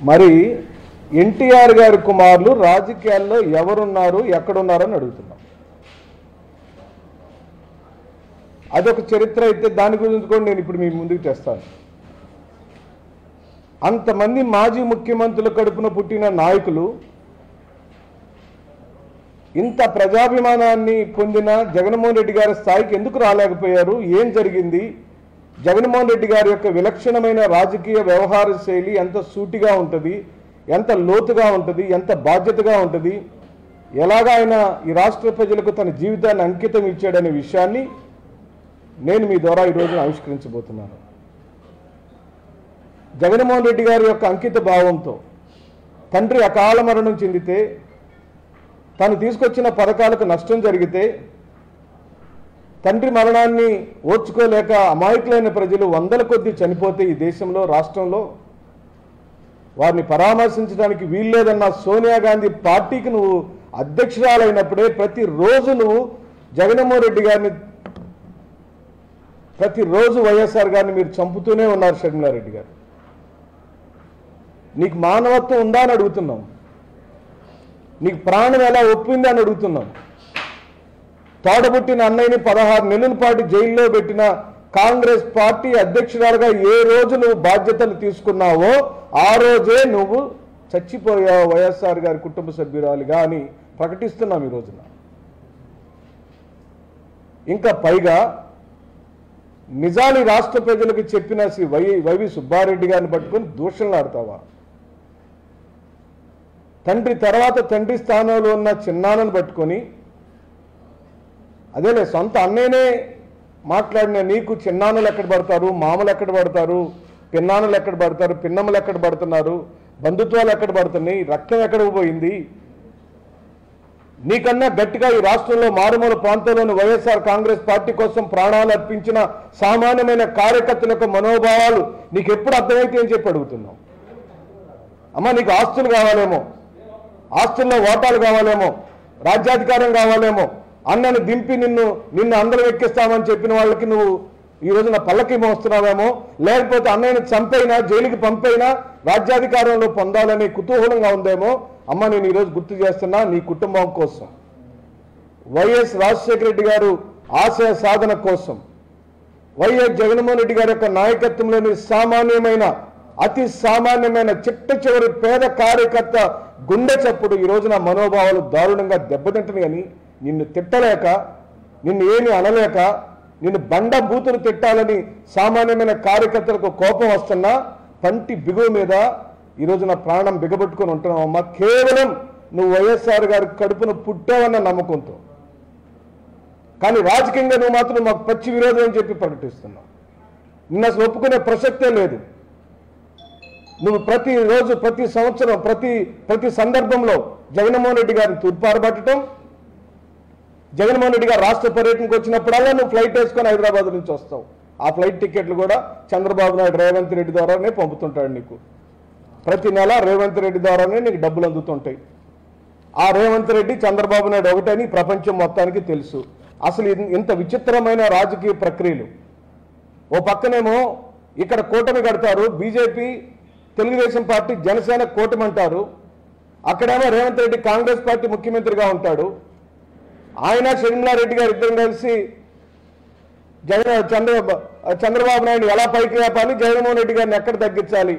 మరి ఎన్టీఆర్ గారి కుమారులు రాజకీయాల్లో ఎవరున్నారు ఎక్కడున్నారు అని అడుగుతున్నాం అదొక చరిత్ర అయితే దాని గురించి కూడా నేను ఇప్పుడు మీ ముందుకు తెస్తాను అంతమంది మాజీ ముఖ్యమంత్రుల కడుపున పుట్టిన నాయకులు ఇంత ప్రజాభిమానాన్ని పొందిన జగన్మోహన్ రెడ్డి గారి స్థాయికి ఎందుకు రాలేకపోయారు ఏం జరిగింది జగన్మోహన్ రెడ్డి గారి యొక్క విలక్షణమైన రాజకీయ వ్యవహార శైలి ఎంత సూటిగా ఉంటుంది ఎంత లోతుగా ఉంటుంది ఎంత బాధ్యతగా ఉంటుంది ఎలాగా ఆయన ఈ రాష్ట్ర ప్రజలకు తన జీవితాన్ని అంకితం ఇచ్చాడనే విషయాన్ని నేను మీ ద్వారా ఈ రోజున ఆవిష్కరించబోతున్నాను జగన్మోహన్ రెడ్డి గారి యొక్క అంకిత భావంతో తండ్రి అకాల మరణం చెందితే తను తీసుకొచ్చిన పథకాలకు నష్టం జరిగితే తండ్రి మరణాన్ని ఓర్చుకోలేక అమాయకులైన ప్రజలు వందల కొద్దీ చనిపోతే ఈ దేశంలో రాష్ట్రంలో వారిని పరామర్శించడానికి వీల్లేదన్న సోనియా గాంధీ పార్టీకి నువ్వు అధ్యక్షురాలైనప్పుడే ప్రతిరోజు నువ్వు జగన్మోహన్ రెడ్డి గారిని ప్రతిరోజు వైఎస్ఆర్ గారిని మీరు చంపుతూనే ఉన్నారు షర్మిలారెడ్డి గారు నీకు మానవత్వం ఉందా అని అడుగుతున్నాం నీకు ప్రాణం ఎలా ఒప్పింది అని అడుగుతున్నాం తోడబుట్టిన అన్నయ్యని పదహారు నెలల పాటు జైల్లో పెట్టిన కాంగ్రెస్ పార్టీ అధ్యక్షురాలుగా ఏ రోజు నువ్వు బాధ్యతలు తీసుకున్నావో ఆ రోజే నువ్వు చచ్చిపోయావు వైఎస్ఆర్ గారి కుటుంబ సభ్యురాలిగా అని ప్రకటిస్తున్నాం ఈ రోజున ఇంకా పైగా నిజాలు ఈ రాష్ట్ర ప్రజలకు చెప్పిన శ్రీ వై వైవి సుబ్బారెడ్డి గారిని పట్టుకొని దూషణలు ఆడతావా తండ్రి తర్వాత తండ్రి స్థానంలో ఉన్న చిన్నాన్నను పట్టుకొని అదేలే సొంత అన్నయ్యనే మాట్లాడిన నీకు చిన్నాన్నలు ఎక్కడ పడతారు మామలు ఎక్కడ పడతారు పిన్నాన్నలు ఎక్కడ పడతారు పిన్నమ్మలు ఎక్కడ పడుతున్నారు బంధుత్వాలు ఎక్కడ పడుతున్నాయి రక్తం ఎక్కడికి పోయింది నీకన్నా గట్టిగా ఈ రాష్ట్రంలో మారుమూల ప్రాంతంలోని వైఎస్ఆర్ కాంగ్రెస్ పార్టీ కోసం ప్రాణాలు అర్పించిన సామాన్యమైన కార్యకర్తల యొక్క మనోభావాలు నీకు ఎప్పుడు అర్థమైతే అని చెప్పి అడుగుతున్నాం అమ్మ నీకు ఆస్తులు కావాలేమో ఆస్తుల్లో ఓటాలు కావాలేమో రాజ్యాధికారం కావాలేమో అన్నని దింపి నిన్ను నిన్ను అందరం ఎక్కిస్తామని చెప్పిన వాళ్ళకి నువ్వు ఈ రోజున పల్లకి మోస్తున్నావేమో లేకపోతే అన్నయ్యని చంపైనా జైలుకి పంపైనా రాజ్యాధికారంలో పొందాలనే కుతూహలంగా ఉందేమో అమ్మ నేను ఈరోజు గుర్తు చేస్తున్నా నీ కుటుంబం కోసం వైఎస్ రాజశేఖర రెడ్డి గారు ఆశయ సాధన కోసం వైఎస్ జగన్మోహన్ రెడ్డి గారి యొక్క నాయకత్వంలోని సామాన్యమైన అతి సామాన్యమైన చిట్ట చివరి పేద కార్యకర్త గుండె చప్పుడు ఈ రోజున మనోభావాలు దారుణంగా దెబ్బతింటున్నాయని నిన్ను తిట్టలేక నిన్ను ఏమి అనలేక నిన్ను బండ బూతులు తిట్టాలని సామాన్యమైన కార్యకర్తలకు కోపం వస్తున్నా పంటి బిగువ మీద ఈ రోజున ప్రాణం బిగబట్టుకొని ఉంటున్నావు అమ్మా కేవలం నువ్వు వైఎస్ఆర్ గారి కడుపున పుట్టావన్న నమ్మకంతో కానీ రాజకీయంగా నువ్వు మాత్రం మాకు పచ్చి విరోధం అని చెప్పి ప్రకటిస్తున్నావు నిన్న అసలు ఒప్పుకునే ప్రసక్తే లేదు నువ్వు ప్రతి రోజు ప్రతి సంవత్సరం ప్రతి ప్రతి సందర్భంలో జగన్మోహన్ రెడ్డి గారిని తూర్పారబట్టడం జగన్మోహన్ రెడ్డి గారు రాష్ట్ర పర్యటనకు వచ్చినప్పుడల్లా నువ్వు ఫ్లైట్ వేసుకొని హైదరాబాద్ నుంచి వస్తావు ఆ ఫ్లైట్ టికెట్లు కూడా చంద్రబాబు నాయుడు రేవంత్ రెడ్డి ద్వారానే పంపుతుంటాడు నీకు ప్రతి నెల రేవంత్ రెడ్డి ద్వారానే నీకు డబ్బులు అందుతుంటాయి ఆ రేవంత్ రెడ్డి చంద్రబాబు నాయుడు ఒకటని ప్రపంచం మొత్తానికి తెలుసు అసలు ఇన్- ఇంత విచిత్రమైన రాజకీయ ప్రక్రియలు ఓ పక్కనేమో ఇక్కడ కూటమి కడతారు బీజేపీ తెలుగుదేశం పార్టీ జనసేన కూటమి అంటారు అక్కడేమో రేవంత్ రెడ్డి కాంగ్రెస్ పార్టీ ముఖ్యమంత్రిగా ఉంటాడు ఆయన షర్మిలారెడ్డి గారు ఇద్దరం కలిసి జగన్ చంద్ర చంద్రబాబు నాయుడు ఎలా పైకి లేపాలి జగన్మోహన్ రెడ్డి గారిని ఎక్కడ తగ్గించాలి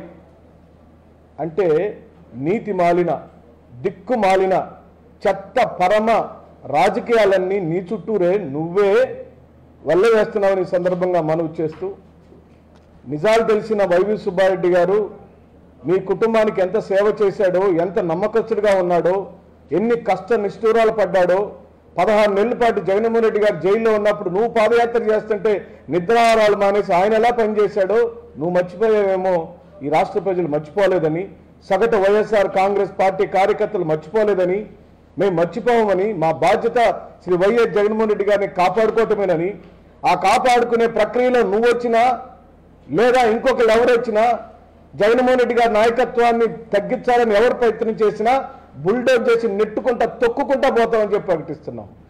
అంటే నీతి మాలిన దిక్కు మాలిన చెత్త పరమ రాజకీయాలన్నీ నీ చుట్టూరే నువ్వే వల్ల వేస్తున్నావని ఈ సందర్భంగా మనవి చేస్తూ నిజాలు తెలిసిన వైవి సుబ్బారెడ్డి గారు మీ కుటుంబానికి ఎంత సేవ చేశాడో ఎంత నమ్మకస్తుడిగా ఉన్నాడో ఎన్ని కష్ట నిష్ఠూరాలు పడ్డాడో పదహారు నెలల పాటు జగన్మోహన్ రెడ్డి గారు జైల్లో ఉన్నప్పుడు నువ్వు పాదయాత్ర చేస్తుంటే నిద్రాహారాలు మానేసి ఆయన ఎలా పనిచేశాడో నువ్వు మర్చిపోయావేమో ఈ రాష్ట్ర ప్రజలు మర్చిపోలేదని సగటు వైఎస్ఆర్ కాంగ్రెస్ పార్టీ కార్యకర్తలు మర్చిపోలేదని మేము మర్చిపోమని మా బాధ్యత శ్రీ వైఎస్ జగన్మోహన్ రెడ్డి గారిని కాపాడుకోవటమేనని ఆ కాపాడుకునే ప్రక్రియలో నువ్వు వచ్చినా లేదా ఇంకొకరు ఎవరు వచ్చినా జగన్మోహన్ రెడ్డి గారి నాయకత్వాన్ని తగ్గించాలని ఎవరు ప్రయత్నం చేసినా బుల్డోజ్ చేసి నెట్టుకుంటా తొక్కుకుంటా పోతామని చెప్పి ప్రకటిస్తున్నాం